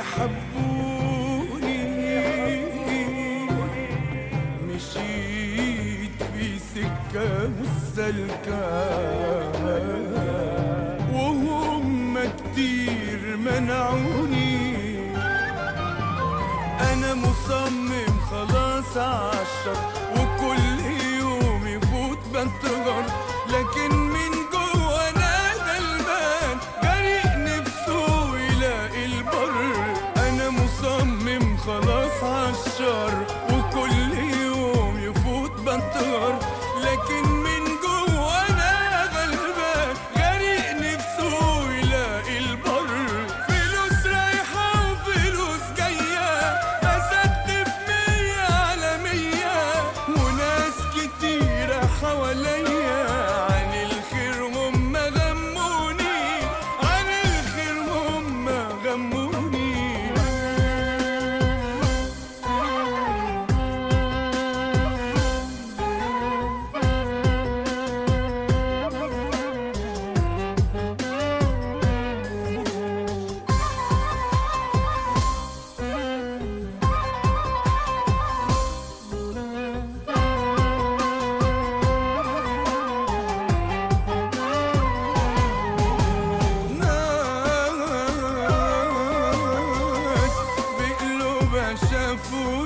حبوني مشيت في سكة مسلكة وهم كتير منعوني أنا مصمم خلاص عالشر وكل يوم يفوت بنتظر لكن من جوا أنا غلبان غريق نفسه يلاقي البر أنا مصمم خلاص عالشر وكل يوم يفوت بنتظر لكن من جوا أنا غلبان غريق نفسه يلاقي البر فلوس رايحة وفلوس جاية أسد بمية على مية وناس كتيرة حواليا عن الخير هم غموني عن الخير هم غموني ناس بقلوبها شافوا